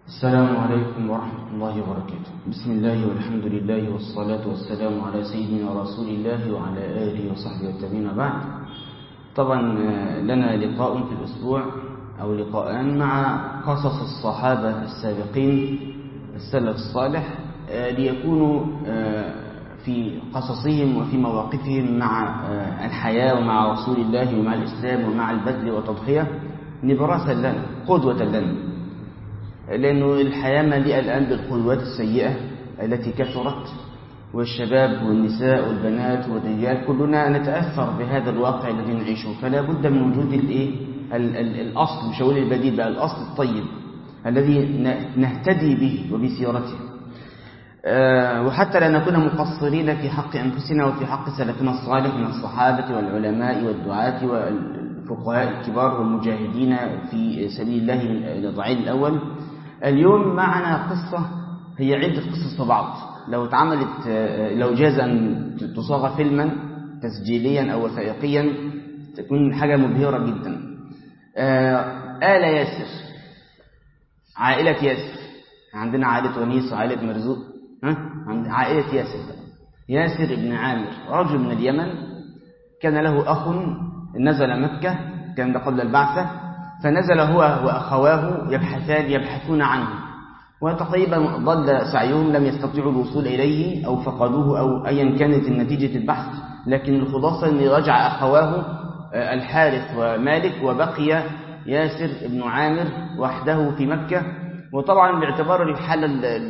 السلام عليكم ورحمة الله وبركاته بسم الله والحمد لله والصلاة والسلام على سيدنا رسول الله وعلى آله وصحبه والتابعين بعد طبعا لنا لقاء في الأسبوع أو لقاءان مع قصص الصحابة السابقين السلف الصالح ليكونوا في قصصهم وفي مواقفهم مع الحياة ومع رسول الله ومع الإسلام ومع البذل والتضحية نبراسا لنا قدوة لنا لأنه الحياة مليئة الآن بالقدوات السيئة التي كثرت والشباب والنساء والبنات والرجال كلنا نتأثر بهذا الواقع الذي نعيشه فلا بد من وجود الايه الأصل مش هقول البديل بقى الأصل الطيب الذي نهتدي به وبسيرته وحتى لا نكون مقصرين في حق أنفسنا وفي حق سلفنا الصالح من الصحابة والعلماء والدعاة والفقهاء الكبار والمجاهدين في سبيل الله الضعيف الأول اليوم معنا قصة هي عدة قصص في بعض لو اتعملت لو جاز أن تصاغ فيلما تسجيليا أو وثائقيا تكون حاجة مبهرة جدا آل ياسر عائلة ياسر عندنا عائلة ونيس وعائلة مرزوق ها؟ عائلة ياسر ياسر ابن عامر رجل من اليمن كان له أخ نزل مكة كان ده قبل البعثة فنزل هو وأخواه يبحثان يبحثون عنه وتقريبا ضل سعيهم لم يستطيعوا الوصول إليه أو فقدوه أو أيا كانت النتيجة البحث لكن الخلاصة أن رجع أخواه الحارث ومالك وبقي ياسر بن عامر وحده في مكة وطبعا باعتبار الحالة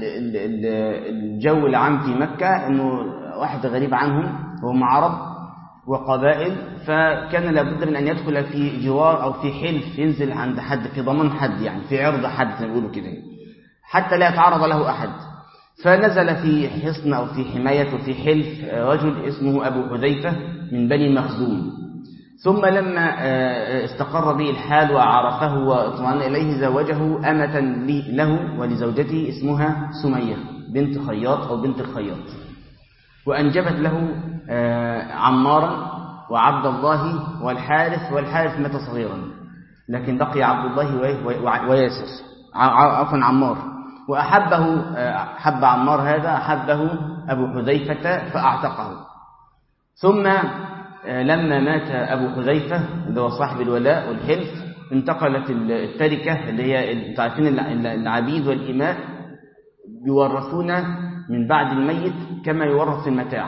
الجو العام في مكة أنه واحد غريب عنهم وهم عرب وقبائل فكان لابد من أن يدخل في جوار أو في حلف ينزل عند حد في ضمان حد يعني في عرض حد زي ما بيقولوا كده حتى لا يتعرض له أحد فنزل في حصن أو في حماية في حلف رجل اسمه أبو حذيفة من بني مخزوم ثم لما استقر به الحال وعرفه واطمأن إليه زوجه أمة له ولزوجته اسمها سمية بنت خياط أو بنت الخياط وأنجبت له عمارا وعبد الله والحارث والحارث مات صغيرا لكن بقي عبد الله وياسر عفوا عمار وأحبه حب عمار هذا أحبه أبو حذيفة فأعتقه ثم لما مات أبو حذيفة اللي هو صاحب الولاء والحلف انتقلت التركة اللي هي تعرفين العبيد والإماء يورثون من بعد الميت كما يورث المتاع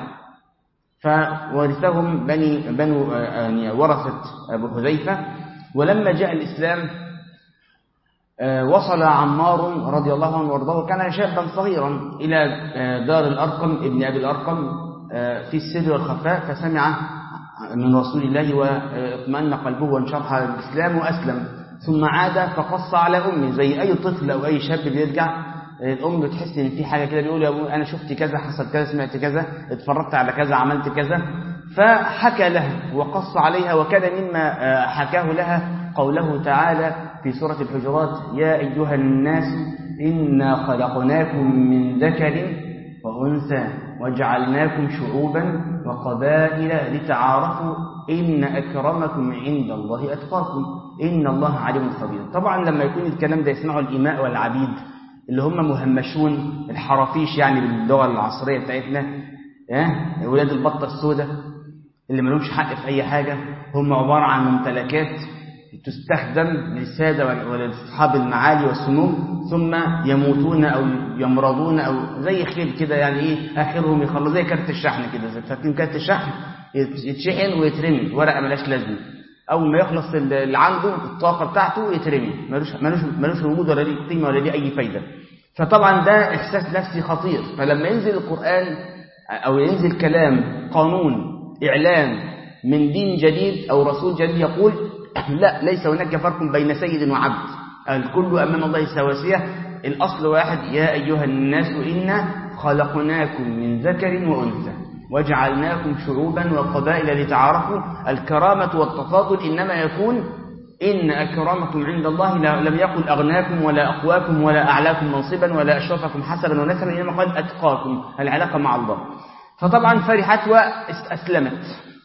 فورثهم بني بنو يعني ورثة أبو حذيفة ولما جاء الإسلام وصل عمار رضي الله عنه وارضاه كان شابا صغيرا إلى دار الأرقم ابن أبي الأرقم في السر والخفاء فسمع من رسول الله واطمأن قلبه وانشرح الإسلام وأسلم ثم عاد فقص على أمه زي أي طفل أو أي شاب بيرجع الأم بتحس إن في حاجة كده بيقول يا أبو أنا شفت كذا حصل كذا سمعت كذا اتفرجت على كذا عملت كذا فحكى لها وقص عليها وكان مما حكاه لها قوله تعالى في سورة الحجرات يا أيها الناس إنا خلقناكم من ذكر وأنثى وجعلناكم شعوبا وقبائل لتعارفوا إن أكرمكم عند الله أتقاكم إن الله عليم خبير طبعا لما يكون الكلام ده يسمعه الإماء والعبيد اللي هم مهمشون الحرافيش يعني باللغة العصرية بتاعتنا اه ولاد البطة السوداء اللي ملهمش حق في أي حاجة هم عبارة عن ممتلكات تستخدم للسادة ولأصحاب المعالي والسمو ثم يموتون أو يمرضون أو زي خيل كده يعني إيه آخرهم يخلص زي كارت الشحن كده فاكرين كارت الشحن يتشحن ويترمي ورقة ملاش لازمة أول ما يخلص اللي عنده الطاقة بتاعته يترمي ملوش ملوش ملوش وجود ولا ليه قيمة ولا ليه أي فايدة فطبعا ده إحساس نفسي خطير فلما ينزل القرآن أو ينزل كلام قانون إعلان من دين جديد أو رسول جديد يقول لا ليس هناك فرق بين سيد وعبد الكل أمام الله سواسية الأصل واحد يا أيها الناس إنا خلقناكم من ذكر وأنثى وجعلناكم شعوبا وقبائل لتعارفوا الكرامة والتفاضل إنما يكون إن أكرمكم عند الله لم يقل أغناكم ولا أقواكم ولا أعلاكم منصبا ولا أشرفكم حسبا ونسبا إنما قال أتقاكم العلاقة مع الله فطبعا فرحت وأسلمت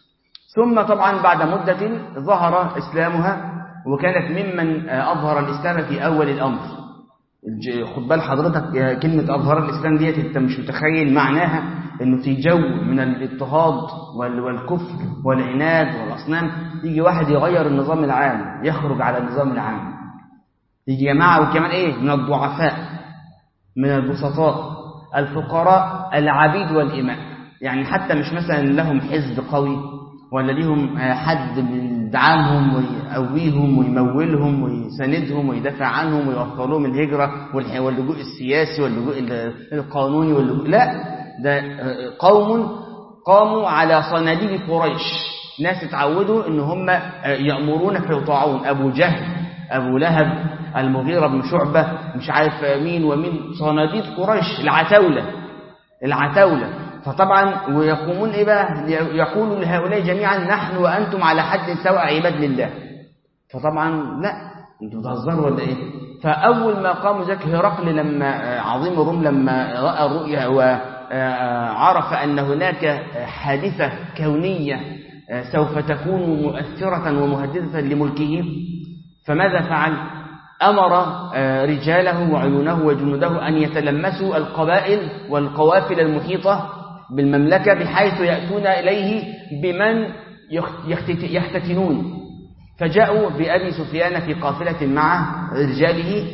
ثم طبعا بعد مدة ظهر إسلامها وكانت ممن أظهر الإسلام في أول الأمر خد بال حضرتك كلمة أظهر الإسلام ديت أنت مش متخيل معناها إنه في جو من الاضطهاد والكفر والعناد والأصنام يجي واحد يغير النظام العام يخرج على النظام العام يجي جماعة وكمان إيه من الضعفاء من البسطاء الفقراء العبيد والإماء يعني حتى مش مثلا لهم حزب قوي ولا ليهم حد بيدعمهم ويقويهم ويمولهم ويساندهم ويدافع عنهم ويوفر لهم الهجرة واللجوء السياسي واللجوء القانوني واللجوء لا ده قوم قاموا على صناديد قريش ناس اتعودوا ان هم يأمرون فيطاعون ابو جهل ابو لهب المغيرة بن شعبة مش عارف مين ومين صناديد قريش العتاولة العتاولة فطبعا ويقومون ايه بقى يقولوا لهؤلاء جميعا نحن وانتم على حد سواء عباد لله فطبعا لا انتوا بتهزروا ولا ايه فاول ما قاموا ذاك هرقل لما عظيم الروم لما راى الرؤيا وعرف ان هناك حادثه كونيه سوف تكون مؤثره ومهدده لملكه فماذا فعل امر رجاله وعيونه وجنوده ان يتلمسوا القبائل والقوافل المحيطه بالمملكة بحيث يأتون إليه بمن يختتنون فجاءوا بأبي سفيان في قافلة مع رجاله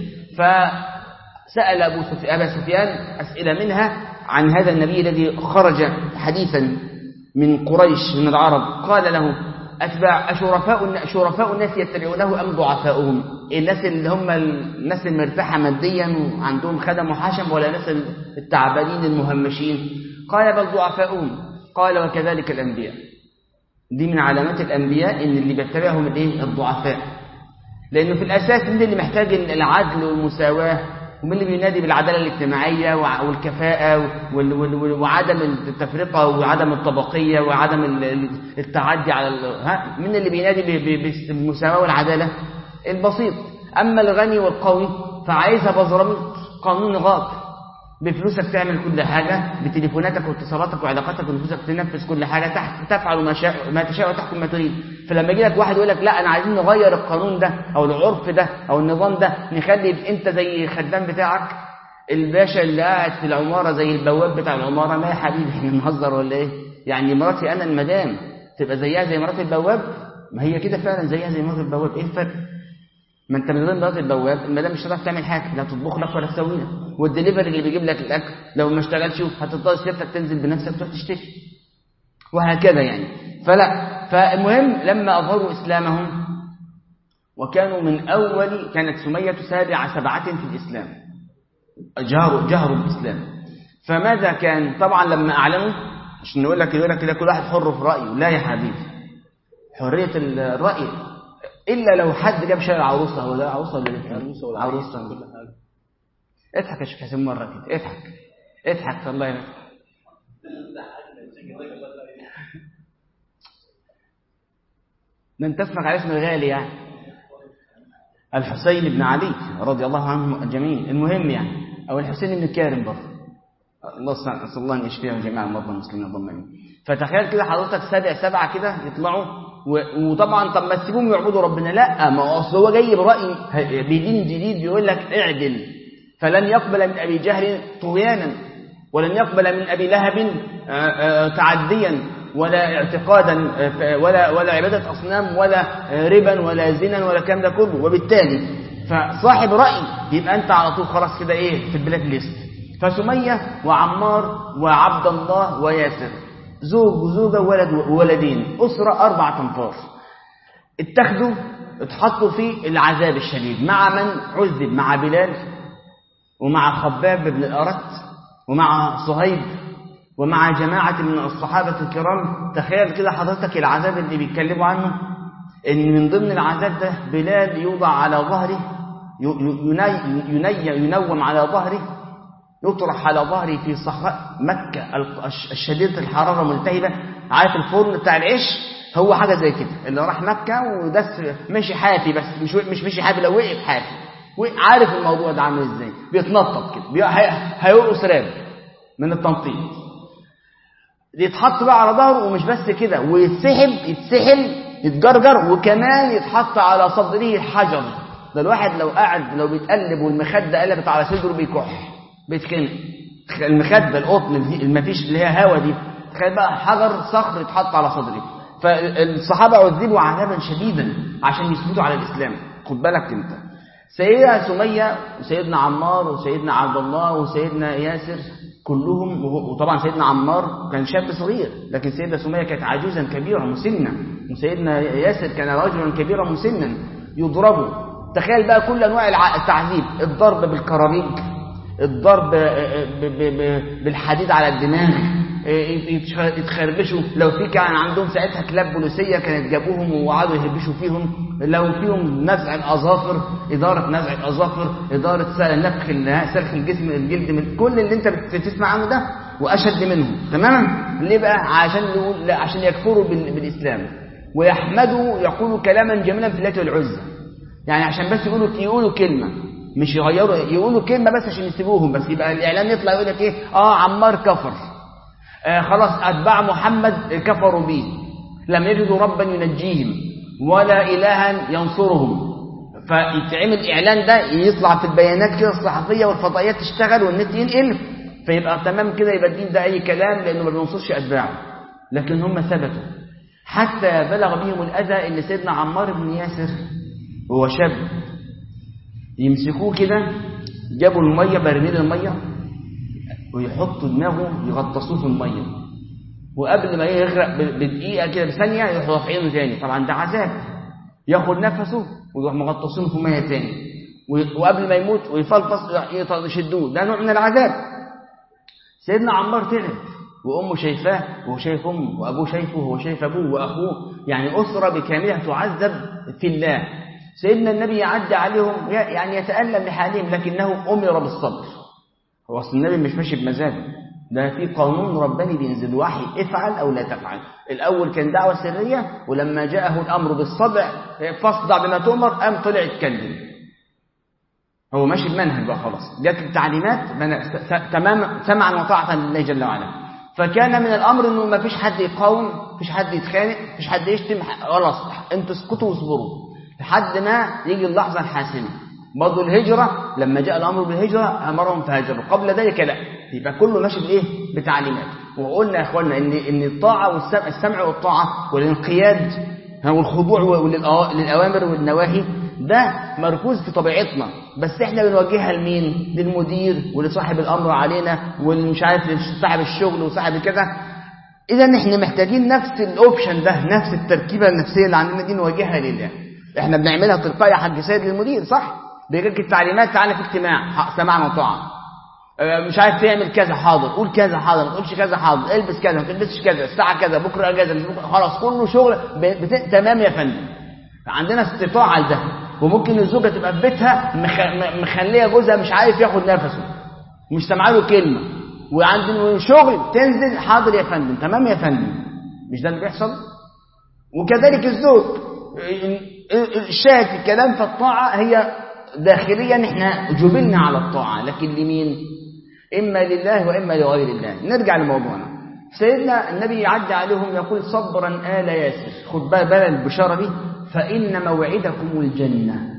فسأل أبو سفيان أبا سفيان أسئلة منها عن هذا النبي الذي خرج حديثا من قريش من العرب قال له أتباع أشرفاء شرفاء الناس يتبعونه أم ضعفاؤهم الناس اللي هم الناس المرتاحة ماديا وعندهم خدم وحشم ولا الناس التعبانين المهمشين قال بل ضعفاؤهم قال وكذلك الأنبياء دي من علامات الأنبياء إن اللي بيتبعهم الايه الضعفاء لأنه في الأساس مين اللي محتاج العدل والمساواة ومين اللي بينادي بالعدالة الاجتماعية والكفاءة وعدم التفرقة وعدم الطبقية وعدم التعدي على ها مين اللي بينادي بالمساواة والعدالة البسيط أما الغني والقوي فعايزها بزراميط قانون غاب بفلوسك تعمل كل حاجة بتليفوناتك واتصالاتك وعلاقاتك ونفوسك تنفذ كل حاجة تحت تفعل ما, شاء ما تشاء وتحكم ما تريد فلما يجي لك واحد يقول لك لا أنا عايزين نغير القانون ده أو العرف ده أو النظام ده نخلي أنت زي الخدام بتاعك الباشا اللي قاعد في العمارة زي البواب بتاع العمارة ما يا حبيبي احنا بنهزر ولا ايه يعني مراتي أنا المدام تبقى زيها زي مرات البواب ما هي كده فعلا زيها زي مرات البواب ايه الفرق ما انت من غير مرات البواب المدام مش هتعرف تعمل حاجه لا تطبخ لك ولا تسوي لك والدليفري اللي بيجيب لك الاكل لو ما اشتغلش هتضطر سيادتك تنزل بنفسك تروح تشتري وهكذا يعني فلا فالمهم لما اظهروا اسلامهم وكانوا من اول كانت سميه سابع سبعه في الاسلام جهروا جهروا بالاسلام فماذا كان طبعا لما اعلنوا عشان نقول لك يقول لك كده كل واحد حر في رايه لا يا حبيبي حريه الراي الا لو حد جاب شاي عروسه هو ده عروسه ولا ايه عروسه ولا عروسه كل حاجه اضحك يا شيخ حسين مره كده اضحك اضحك الله يبارك ده انت اسمك على اسم الغالي يعني الحسين بن علي رضي الله عنهم جميعا المهم يعني او الحسين بن كارم برضه الله اسال الله ان يشفيهم جميعا المرضى المسلمين اللهم امين فتخيل كده حضرتك سبع سبعه كده يطلعوا وطبعا طب ما تسيبهم يعبدوا ربنا لا ما هو اصل هو جاي براي بدين جديد بيقول لك اعدل فلن يقبل من ابي جهل طغيانا ولن يقبل من ابي لهب تعديا ولا اعتقادا ولا ولا عباده اصنام ولا ربا ولا زنا ولا الكلام ده كله وبالتالي فصاحب راي يبقى انت على طول خلاص كده ايه في البلاك ليست فسميه وعمار وعبد الله وياسر زوج وزوجة وولد وولدين أسرة أربع تنفار اتخذوا اتحطوا في العذاب الشديد مع من عذب مع بلال ومع خباب بن الأرت ومع صهيب ومع جماعة من الصحابة الكرام تخيل كده حضرتك العذاب اللي بيتكلموا عنه ان من ضمن العذاب ده بلال يوضع على ظهره يني ينوم على ظهره يطرح على ظهري في صحراء مكة الشديدة الحرارة ملتهبة عارف الفرن بتاع العيش هو حاجة زي كده اللي راح مكة ودس مشي حافي بس مش مش مشي حافي لو وقف حافي عارف الموضوع ده عامل ازاي بيتنطط كده هيرقص راب من التنطيط يتحط بقى على ظهره ومش بس كده ويتسحب يتسحل يتجرجر وكمان يتحط على صدره حجر ده الواحد لو قعد لو بيتقلب والمخده قلبت على صدره بيكح بيتخنق المخده القطن دي اللي مفيش اللي هي هوا دي تخيل بقى حجر صخر اتحط على صدري فالصحابه عذبوا عذابا شديدا عشان يثبتوا على الاسلام خد بالك انت سيدة سمية وسيدنا عمار وسيدنا عبد الله وسيدنا ياسر كلهم وطبعا سيدنا عمار كان شاب صغير لكن سيدة سمية كانت عجوزا كبيرة مسنة وسيدنا ياسر كان رجلا كبيرا مسنا يضربوا تخيل بقى كل انواع التعذيب الضرب بالكرابيج الضرب بالحديد على الدماغ يتخربشوا لو في كان عندهم ساعتها كلاب بوليسيه كانت جابوهم وقعدوا يهبشوا فيهم لو فيهم نزع الاظافر اداره نزع الاظافر اداره نفخ سلخ الجسم الجلد من كل اللي انت بتسمع عنه ده واشد منهم تمام ليه بقى عشان نقول لا عشان يكفروا بالاسلام ويحمدوا يقولوا كلاما جميلا في اللات والعزى يعني عشان بس يقولوا يقولوا كلمه مش يغيروا يقولوا كلمه بس عشان يسيبوهم بس يبقى الاعلان يطلع يقول لك ايه اه عمار كفر آه خلاص اتباع محمد كفروا به لم يجدوا ربا ينجيهم ولا الها ينصرهم فيتعمل اعلان ده يطلع في البيانات كده الصحفيه والفضائيات تشتغل والنت ينقل فيبقى تمام كده يبقى الدين ده اي كلام لانه ما بينصرش اتباعه لكن هم ثبتوا حتى بلغ بهم الاذى ان سيدنا عمار بن ياسر هو شاب يمسكوه كده جابوا الميه برميل الميه ويحطوا دماغه يغطسوه في الميه وقبل ما يغرق بدقيقه كده بثانيه يروحوا رافعينه تاني طبعا ده عذاب ياخد نفسه ويروح مغطسينه في ميه تاني وقبل ما يموت ويفلفص يشدوه ده نوع من العذاب سيدنا عمار تعب وامه شايفاه وهو شايف امه وابوه شايفه وهو شايف ابوه واخوه يعني اسره بكاملها تعذب في الله سيدنا النبي يعدي عليهم يعني يتألم لحالهم لكنه أمر بالصبر هو أصل النبي مش ماشي بمزاجه ده في قانون رباني بينزل وحي افعل أو لا تفعل الأول كان دعوة سرية ولما جاءه الأمر بالصدع فاصدع بما تؤمر قام طلع يتكلم هو ماشي بمنهج بقى خلاص جت التعليمات تمام سمعا وطاعة لله جل وعلا فكان من الأمر إنه ما فيش حد يقاوم ما فيش حد يتخانق ما فيش حد يشتم خلاص انتوا اسكتوا واصبروا لحد ما يجي اللحظة الحاسمة برضه الهجرة لما جاء الأمر بالهجرة أمرهم فهاجروا قبل ذلك لا يبقى كله ماشي بإيه بتعليمات وقلنا يا إخواننا إن إن الطاعة والسمع السمع والطاعة والانقياد والخضوع للأوامر والنواهي ده مركوز في طبيعتنا بس احنا بنوجهها لمين للمدير ولصاحب الأمر علينا والمش عارف صاحب الشغل وصاحب كذا إذا احنا محتاجين نفس الأوبشن ده نفس التركيبة النفسية اللي عندنا دي نوجهها لله احنا بنعملها تلقائي يا حاج سيد للمدير صح بيجيك التعليمات تعالى في اجتماع سمعنا وطاعه مش عارف تعمل كذا حاضر قول كذا حاضر ما تقولش كذا حاضر البس كذا ما تلبسش كذا الساعه كذا بكره اجازه خلاص كله شغل بت... تمام يا فندم عندنا استطاعه لده وممكن الزوجه تبقى في بيتها مخ... مخليه جوزها مش عارف ياخد نفسه مش سامعه له كلمه وعند شغل تنزل حاضر يا فندم تمام يا فندم مش ده اللي بيحصل وكذلك الزوج الشاهد في الكلام فالطاعة هي داخليا احنا جبلنا على الطاعة لكن لمين إما لله وإما لغير الله نرجع لموضوعنا سيدنا النبي يعدي عليهم يقول صبرا آل ياسر خد بقى بقى البشارة دي فإن موعدكم الجنة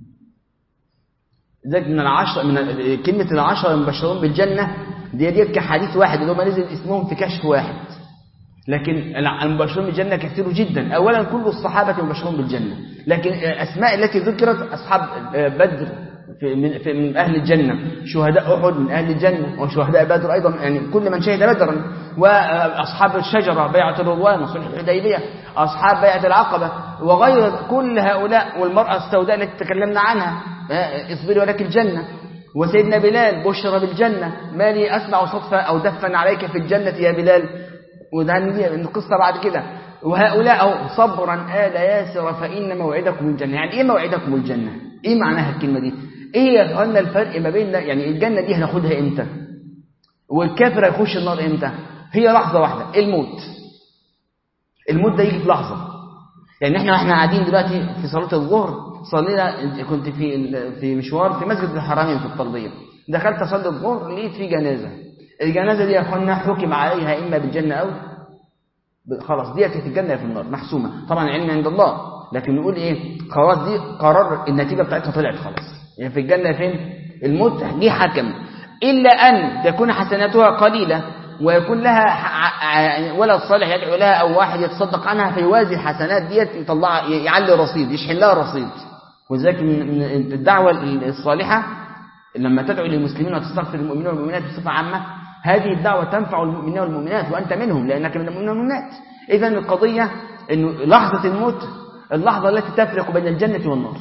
ذلك من العشر من كلمة العشرة المبشرون بالجنة دي دي كحديث واحد اللي هم نزل اسمهم في كشف واحد لكن المبشرون بالجنة كثير جدا أولا كل الصحابة مبشرون بالجنة لكن أسماء التي ذكرت أصحاب بدر في من, في من أهل الجنة شهداء أحد من أهل الجنة وشهداء بدر أيضا يعني كل من شهد بدرا وأصحاب الشجرة بيعة الرضوان وصلح الحديبية أصحاب بيعة العقبة وغير كل هؤلاء والمرأة السوداء التي تكلمنا عنها اصبري ولك الجنة وسيدنا بلال بشر بالجنة ما لي أسمع صدفة أو دفا عليك في الجنة يا بلال وده القصة بعد كده وهؤلاء صبرا آل ياسر فإن موعدكم الجنة يعني إيه موعدكم الجنة إيه معناها الكلمة دي إيه يا أخوانا الفرق ما بين يعني الجنة دي هناخدها إمتى والكافر هيخش النار إمتى هي لحظة واحدة الموت الموت ده يجي في لحظة يعني احنا واحنا قاعدين دلوقتي في صلاة الظهر صلينا كنت في في مشوار في مسجد الحرمين في الطلبية دخلت اصلي الظهر لقيت في جنازة الجنازة دي يا اخوانا حكم عليها إما بالجنة أو خلاص دي في الجنة في النار محسومة طبعا العلم عند الله لكن نقول ايه خلاص دي قرار النتيجه بتاعتها طلعت خلاص يعني في الجنه فين الموت دي حكم الا ان تكون حسناتها قليله ويكون لها ولد صالح يدعو لها او واحد يتصدق عنها فيوازي الحسنات ديت يطلع يعلي رصيد يشحن لها رصيد ولذلك من الدعوه الصالحه لما تدعو للمسلمين وتستغفر المؤمنين والمؤمنات بصفه عامه هذه الدعوه تنفع المؤمنين والمؤمنات وانت منهم لانك من المؤمنين والمؤمنات اذا القضيه انه لحظه الموت اللحظه التي تفرق بين الجنه والنار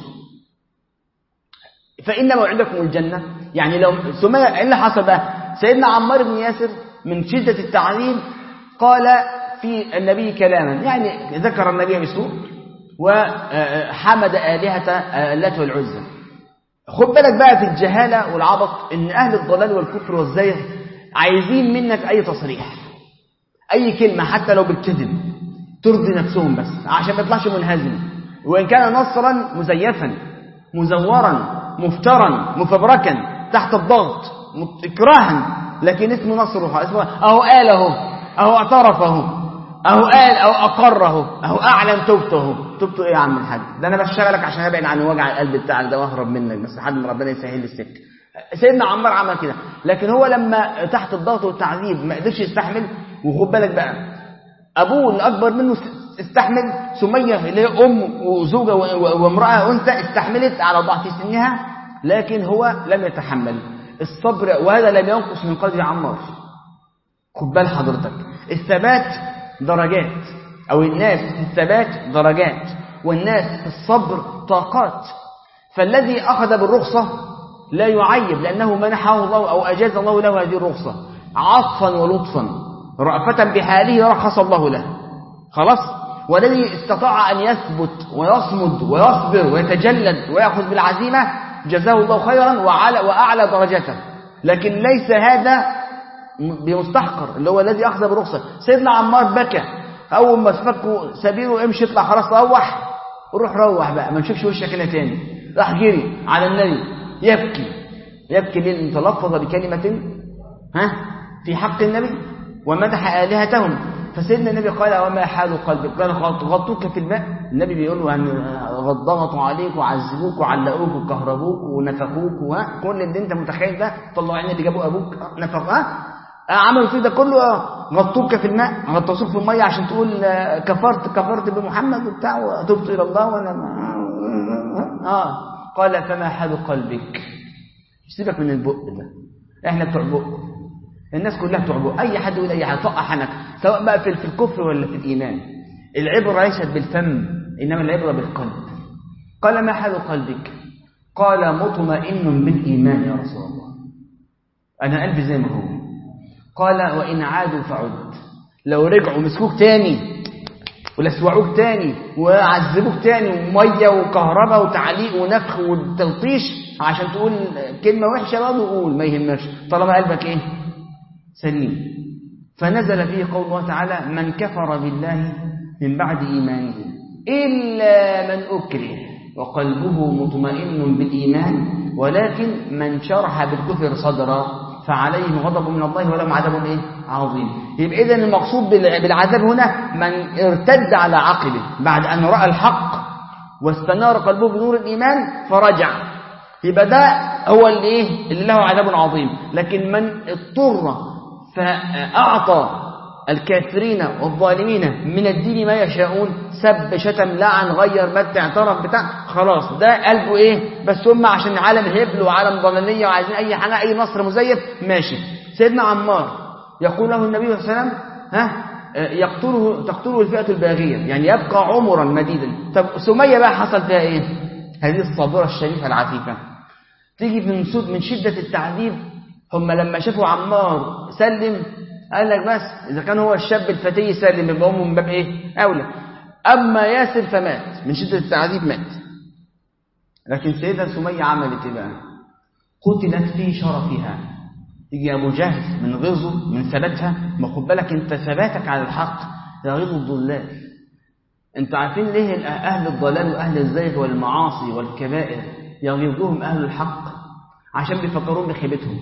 فان موعدكم الجنه يعني لو ثم ايه اللي حصل بقى سيدنا عمار بن ياسر من شدة التعذيب قال في النبي كلاما يعني ذكر النبي بسوء وحمد آلهة اللات والعزى خد بالك بقى في الجهالة والعبط ان أهل الضلال والكفر والزيغ عايزين منك أي تصريح أي كلمة حتى لو بالكذب ترضي نفسهم بس عشان ما يطلعش منهزم وإن كان نصرا مزيفا مزورا مفترا مفبركا تحت الضغط إكراها لكن اسمه نصرها اسمه أهو قال أهو أهو اعترف أهو أهو قال أو أقر أهو أهو أعلن توبته توبته إيه يا عم الحاج ده أنا بشتغلك عشان أبعد عن وجع القلب بتاعك ده وأهرب منك بس لحد ما ربنا يسهل لي السكة سيدنا عمار عمل كده لكن هو لما تحت الضغط والتعذيب ما قدرش يستحمل وخد بالك بقى أبوه اللي أكبر منه استحمل سمية اللي هي أم وزوجة وامرأة أنثى استحملت على ضعف سنها لكن هو لم يتحمل الصبر وهذا لم ينقص من قدر عمار خد بال حضرتك الثبات درجات أو الناس في الثبات درجات والناس في الصبر طاقات فالذي أخذ بالرخصة لا يعيب لأنه منحه الله أو أجاز الله له هذه الرخصة عطفا ولطفا رأفة بحاله رخص الله له خلاص والذي استطاع أن يثبت ويصمد ويصبر ويتجلد ويأخذ بالعزيمة جزاه الله خيرا وعلى وأعلى درجته لكن ليس هذا بمستحقر اللي هو الذي أخذ برخصة سيدنا عمار بكى أول ما فكوا سبيله امشي اطلع خلاص روح روح روح بقى ما نشوفش وشك هنا تاني راح جري على النبي يبكي يبكي ليه تلفظ بكلمة ها في حق النبي ومدح آلهتهم فسيدنا النبي قال وما حال قلبك قال غطوك في الماء النبي بيقول له ان ضغطوا عليك وعذبوك وعلقوك وكهربوك ونفخوك وكل اللي انت متخيل ده طلعوا عين اللي جابوا ابوك نفخ ها عملوا فيه ده كله غطوك في الماء غطسوك في الميه عشان تقول كفرت كفرت بمحمد وبتاع وتبت الى الله وانا اه قال فما حال قلبك سيبك من البق ده احنا بتوع بق الناس كلها بتوع بق اي حد يقول اي حاجه طق حنك سواء بقى في الكفر ولا في الايمان العبره ليست بالفم انما العبره بالقلب قال ما حال قلبك قال مطمئن بالايمان يا رسول الله انا قلبي زي ما هو قال وان عادوا فعد لو رجعوا مسكوك تاني ولسوعوك تاني وعذبوك تاني وميه وكهرباء وتعليق ونفخ وتلطيش عشان تقول كلمه وحشه برضه قول ما يهمكش طالما قلبك ايه سليم فنزل فيه قول الله تعالى من كفر بالله من بعد إيمانه إلا من أكره وقلبه مطمئن بالإيمان ولكن من شرح بالكفر صدرا فعليهم غضب من الله ولهم عذاب إيه؟ عظيم يبقى إذن المقصود بالعذاب هنا من ارتد على عقله بعد أن رأى الحق واستنار قلبه بنور الإيمان فرجع يبقى ده هو اللي إيه؟ اللي له عذاب عظيم لكن من اضطر فأعطى الكافرين والظالمين من الدين ما يشاءون سب شتم لعن غير مد اعترف بتاع خلاص ده قلبه ايه بس هم عشان عالم هبل وعالم ضلاليه وعايزين اي حاجه اي نصر مزيف ماشي سيدنا عمار يقول له النبي صلى الله عليه وسلم ها يقتله تقتله الفئه الباغيه يعني يبقى عمرا مديدا طب سميه بقى حصل فيها ايه هذه الصابره الشريفه العفيفه تيجي من سود من شده التعذيب هم لما شافوا عمار سلم قال لك بس إذا كان هو الشاب الفتي يسلم يبقى أمه من باب إيه؟ أولى أما ياسر فمات من شدة التعذيب مات لكن سيدة سمية عملت إيه بقى؟ قتلت في شرفها يجي أبو جهل من غيظه من ثباتها ما خد بالك أنت ثباتك على الحق يغيظ الضلال أنتوا عارفين ليه أهل الضلال وأهل الزيغ والمعاصي والكبائر يغيظهم أهل الحق عشان بيفكرون بخيبتهم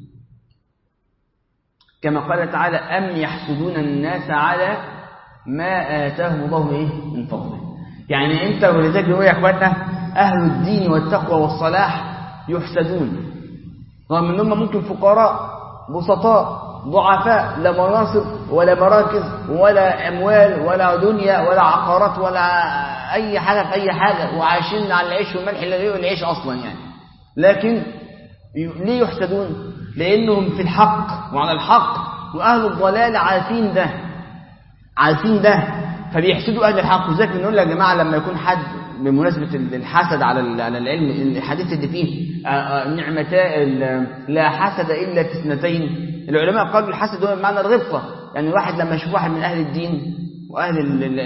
كما قال تعالى أم يحسدون الناس على ما آتاهم الله إيه من فضله يعني انت ولذلك بيقول يا اخواننا اهل الدين والتقوى والصلاح يحسدون رغم ان هم ممكن فقراء بسطاء ضعفاء لا مناصب ولا مراكز ولا اموال ولا دنيا ولا عقارات ولا اي حاجه في اي حاجه وعايشين على العيش والملح اللي غير العيش اصلا يعني لكن ليه يحسدون لانهم في الحق وعلى الحق واهل الضلال عارفين ده عارفين ده فبيحسدوا اهل الحق وذلك بنقول يا جماعه لما يكون حد بمناسبة الحسد على على العلم الحديث اللي فيه نعمتا لا حسد إلا في اثنتين العلماء قالوا الحسد هو بمعنى الغبطة يعني الواحد لما يشوف واحد من أهل الدين وأهل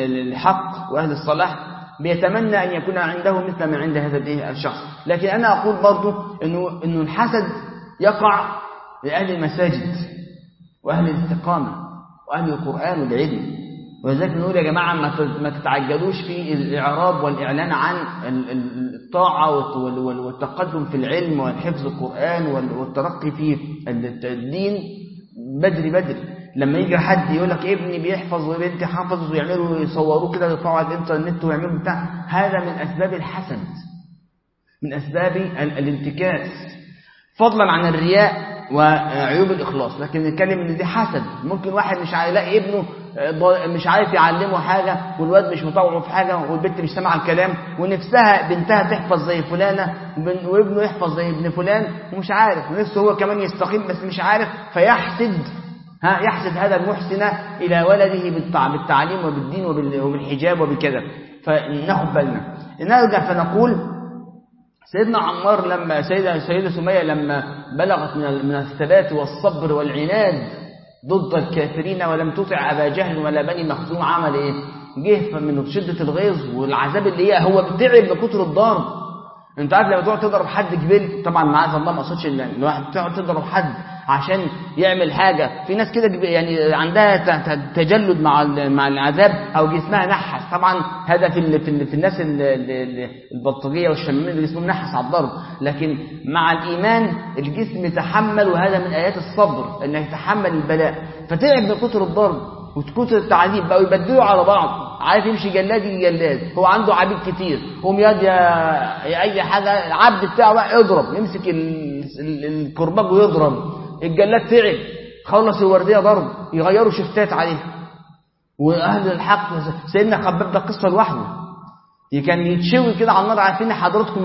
الحق وأهل الصلاح بيتمنى أن يكون عنده مثل ما عند هذا الشخص لكن أنا أقول برضو أنه, إنه الحسد يقع لأهل المساجد وأهل الاستقامة وأهل القرآن والعلم ولذلك نقول يا جماعة ما تتعجلوش في الإعراب والإعلان عن الطاعة والتقدم في العلم وحفظ القرآن والترقي في الدين بدري بدري لما يجي حد يقول لك ابني بيحفظ وبنتي حافظ ويعملوا يصوروه كده يطلعوا على الانترنت ويعملوا بتاع هذا من أسباب الحسد من أسباب الانتكاس فضلا عن الرياء وعيوب الإخلاص لكن نتكلم ان دي حسد ممكن واحد مش يلاقي ابنه مش عارف يعلمه حاجة والواد مش مطوعه في حاجة والبنت مش سامعه الكلام ونفسها بنتها تحفظ زي فلانة وابنه يحفظ زي ابن فلان ومش عارف ونفسه هو كمان يستقيم بس مش عارف فيحسد ها يحسد هذا المحسن إلى ولده بالتعليم وبالدين وبالحجاب وبكذا فناخد بالنا نرجع فنقول سيدنا عمار لما سيدة سيدة سمية لما بلغت من من الثبات والصبر والعناد ضد الكافرين ولم تطع أبا جهل ولا بني مخزوم عمل إيه؟ جه من شدة الغيظ والعذاب اللي هي هو بتعب من كتر الضرب انت عارف لما تقعد تضرب حد كبير طبعا معاذ الله ما اقصدش ان الواحد تقعد تضرب حد عشان يعمل حاجة في ناس كده يعني عندها تجلد مع مع العذاب او جسمها نحس طبعا هذا في في, في الناس البلطجيه والشمامين اللي جسمهم نحس على الضرب لكن مع الايمان الجسم تحمل وهذا من ايات الصبر انك تحمل البلاء فتعب من كتر الضرب وكتر التعذيب بقوا يبدلوا على بعض عارف يمشي جلاد جلاد هو عنده عبيد كتير قوم يد يا, يا اي حاجه العبد بتاعه بقى يضرب يمسك الكرباج ويضرب الجلاد تعب خلص الورديه ضرب يغيروا شفتات عليه واهل الحق سيدنا خباب ده قصه لوحده كان يتشوي كده على النار عارفين حضراتكم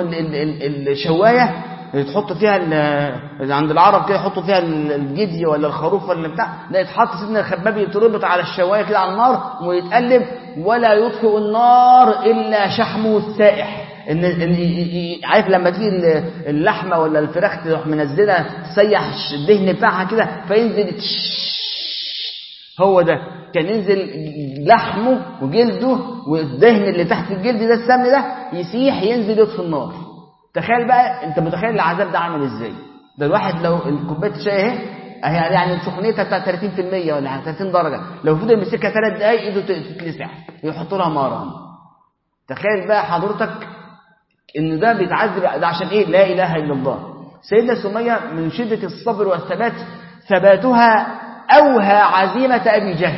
الشوايه اللي تحط فيها عند العرب كده يحطوا فيها الجدي ولا الخروف ولا بتاع ده يتحط سيدنا الخباب يتربط على الشوايه كده على النار ويتقلب ولا يطفئ النار الا شحمه السائح ان عارف لما تيجي اللحمه ولا الفراخ تروح منزله تسيح الدهن بتاعها كده فينزل هو ده كان ينزل لحمه وجلده والدهن اللي تحت الجلد ده السمن ده يسيح ينزل يطفي النار تخيل بقى انت متخيل العذاب ده عامل ازاي ده الواحد لو كوبايه الشاي اهي يعني سخونيتها بتاع 30% ولا 30 درجه لو فضل يمسكها ثلاث دقايق ايده تتلسع يحط لها مرهم تخيل بقى حضرتك ان ده بيتعذب ده عشان ايه لا اله الا الله سيدنا سميه من شده الصبر والثبات ثباتها اوهى عزيمه ابي جهل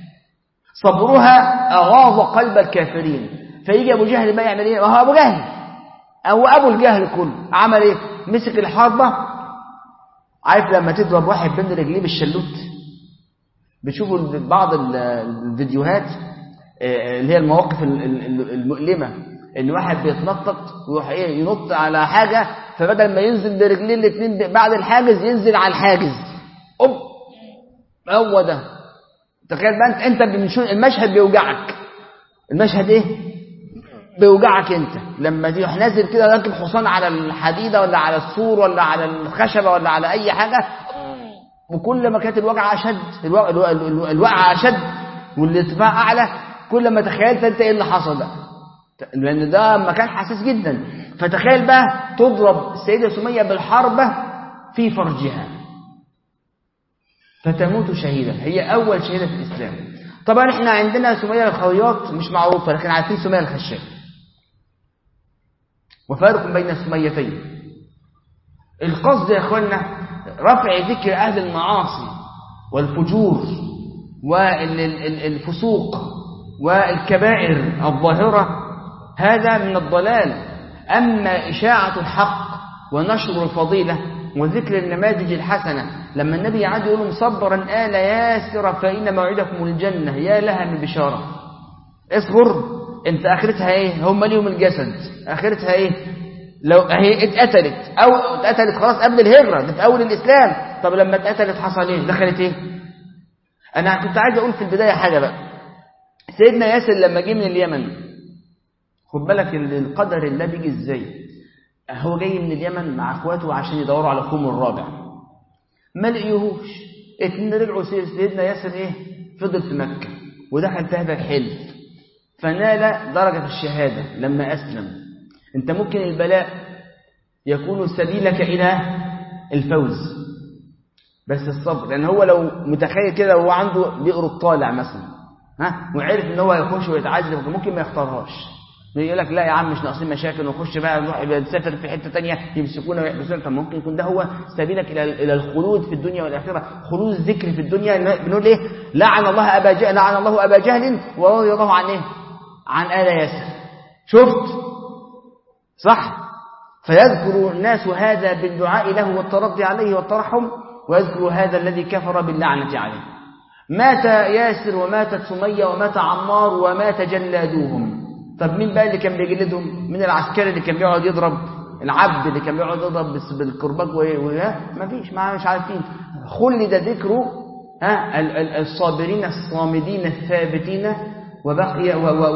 صبرها اغاظ قلب الكافرين فيجي ابو جهل بقى يعمل ايه هو ابو جهل هو ابو الجهل كله عمل ايه مسك الحربه عارف لما تضرب واحد بين رجليه بالشلوت بتشوفوا بعض الفيديوهات اللي هي المواقف المؤلمه ان واحد بيتنطط ويروح ايه ينط على حاجه فبدل ما ينزل برجليه الاثنين بعد الحاجز ينزل على الحاجز اوب هو ده تخيل بقى انت انت المشهد بيوجعك المشهد ايه بيوجعك انت لما تروح نازل كده راكب حصان على الحديده ولا على السور ولا على الخشبه ولا على اي حاجه وكل ما كانت الوجعه اشد الوقعه اشد والارتفاع اعلى كل ما تخيلت انت ايه اللي حصل بقى لان ده مكان حساس جدا فتخيل بقى تضرب السيده سميه بالحربه في فرجها فتموت شهيده هي اول شهيده في الاسلام طبعا احنا عندنا سميه الخياط مش معروفه لكن عارفين سميه الخشاب وفارق بين السميتين القصد يا اخوانا رفع ذكر اهل المعاصي والفجور والفسوق والكبائر الظاهره هذا من الضلال أما إشاعة الحق ونشر الفضيلة وذكر النماذج الحسنة لما النبي يعد يقول صبرا آل ياسر فإن موعدكم الجنة يا لها من بشارة اصبر انت اخرتها ايه هم اليوم الجسد اخرتها ايه لو هي اتقتلت او اتقتلت خلاص قبل الهجرة ده في اول الاسلام طب لما اتقتلت حصل ايه دخلت ايه انا كنت عايز اقول في البداية حاجة بقى سيدنا ياسر لما جه من اليمن خد بالك القدر الله بيجي ازاي هو جاي من اليمن مع اخواته عشان يدوروا على اخوهم الرابع ما لقيوهوش اتنين رجعوا سيدنا ياسر ايه فضل في مكة ودخل في هذا الحلف فنال درجة الشهادة لما أسلم أنت ممكن البلاء يكون سبيلك إلى الفوز بس الصبر لأن هو لو متخيل كده هو عنده بئر الطالع مثلا ها وعرف ان هو يخش ويتعذب ممكن ما يختارهاش يقول لك لا يا عم مش ناقصين مشاكل ونخش بقى نروح نسافر في حته ثانيه يمسكونا ويحبسونا فممكن يكون ده هو سبيلك الى الى الخلود في الدنيا والاخره خلود الذكر في الدنيا بنقول ايه لعن الله ابا جهل لعن الله ابا جهل ورضي الله عن ايه عن آل ياسر شفت صح فيذكر الناس هذا بالدعاء له والترضي عليه والترحم ويذكر هذا الذي كفر باللعنة عليه مات ياسر وماتت سمية ومات عمار ومات جلادوهم طب مين بقى اللي كان بيجلدهم من العسكري اللي كان بيقعد يضرب العبد اللي كان بيقعد يضرب بالكرباج ما فيش ما مش عارفين خلد ذكره ها الصابرين الصامدين الثابتين وبقي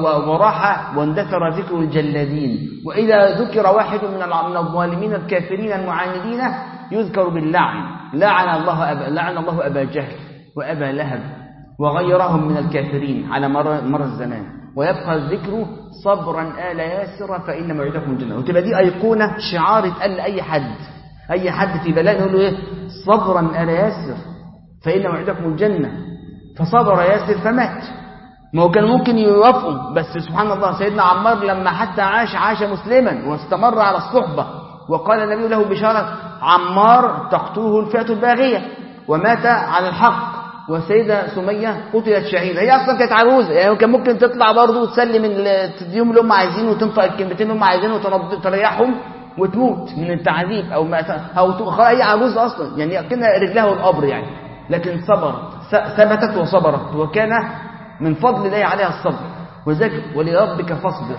وراح واندثر ذكر الجلادين وإذا ذكر واحد من من الظالمين الكافرين المعاندين يذكر باللعن لعن الله أبا لعن الله أبا جهل وأبا لهب وغيرهم من الكافرين على مر مر الزمان ويبقى الذكر صبرا آل ياسر فإن موعدكم الجنة وتبقى دي أيقونة شعار يتقال لأي حد أي حد في بلاء يقول له إيه صبرا آل ياسر فإن موعدكم الجنة فصبر ياسر فمات ما هو كان ممكن يوافقوا بس سبحان الله سيدنا عمار لما حتى عاش عاش مسلما واستمر على الصحبة وقال النبي له بشارة عمار تقتله الفئة الباغية ومات على الحق وسيدة سمية قتلت شهيدة هي أصلا كانت عروسة يعني كان ممكن تطلع برضه وتسلم تديهم اللي هم عايزينه وتنطق الكلمتين اللي هم عايزينه وتريحهم وتموت من التعذيب أو ما أو هي عروسة أصلا يعني كنا رجلها القبر يعني لكن صبر ثبتت وصبرت وكان من فضل الله عليها الصبر وذلك ولربك فاصبر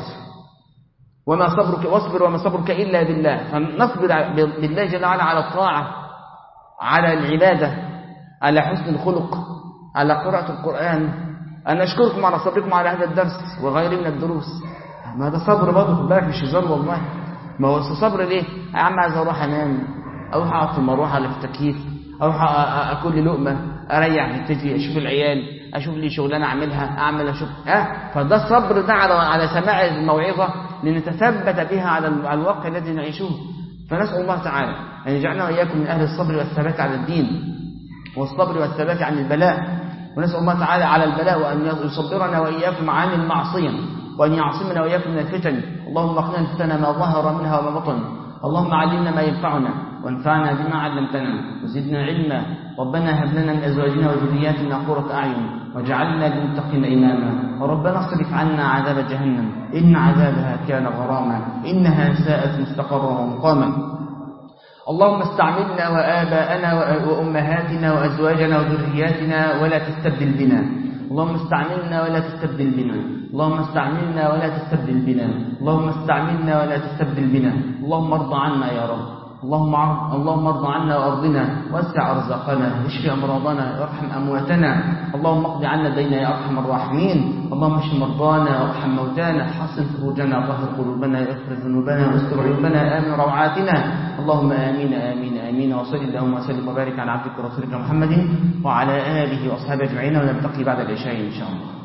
وما صبرك واصبر وما صبرك إلا بالله فنصبر بالله جل وعلا على الطاعة على العبادة على حسن الخلق على قراءة القرآن أنا أشكركم على صبركم على هذا الدرس وغيره من الدروس ما ده صبر برضه خد بالك مش هزار والله ما هو صبر ليه يا عم عايز اروح انام اروح اقعد في المروحه اللي في التكييف اروح اكل لي لقمه اريح نفسي اشوف العيال اشوف لي شغلانه اعملها اعمل اشوف ها فده الصبر ده على على سماع الموعظه لنتثبت بها على الواقع الذي نعيشه فنسال الله تعالى ان يجعلنا واياكم من اهل الصبر والثبات على الدين والصبر والثبات عن البلاء ونسال الله تعالى على البلاء وان يصبرنا واياكم عن المعصيه وأن يعصمنا وإياكم من الفتن اللهم اقنا الفتن ما ظهر منها وما بطن اللهم علمنا ما ينفعنا وانفعنا بما علمتنا وزدنا علما ربنا هب لنا من أزواجنا وذرياتنا قرة أعين واجعلنا للمتقين إماما وربنا اصرف عنا عذاب جهنم إن عذابها كان غراما إنها ساءت مستقرا ومقاما اللهم استعملنا وآباءنا وأمهاتنا وأزواجنا وذرياتنا ولا تستبدل بنا اللهم استعملنا ولا تستبدل بنا اللهم استعملنا ولا تستبدل بنا اللهم استعملنا ولا تستبدل بنا اللهم ارض عنا يا رب اللهم عرض اللهم ارض عنا وارضنا وسع ارزاقنا اشف امراضنا وارحم امواتنا اللهم اقض عنا الدين يا ارحم الراحمين اللهم اشف مرضانا وارحم موتانا حسن فروجنا طهر قلوبنا اغفر ذنوبنا واستر عيوبنا امن روعاتنا اللهم امين امين امين وصل اللهم وسلم وبارك على عبدك ورسولك محمد وعلى اله واصحابه اجمعين ونلتقي بعد العشاء ان شاء الله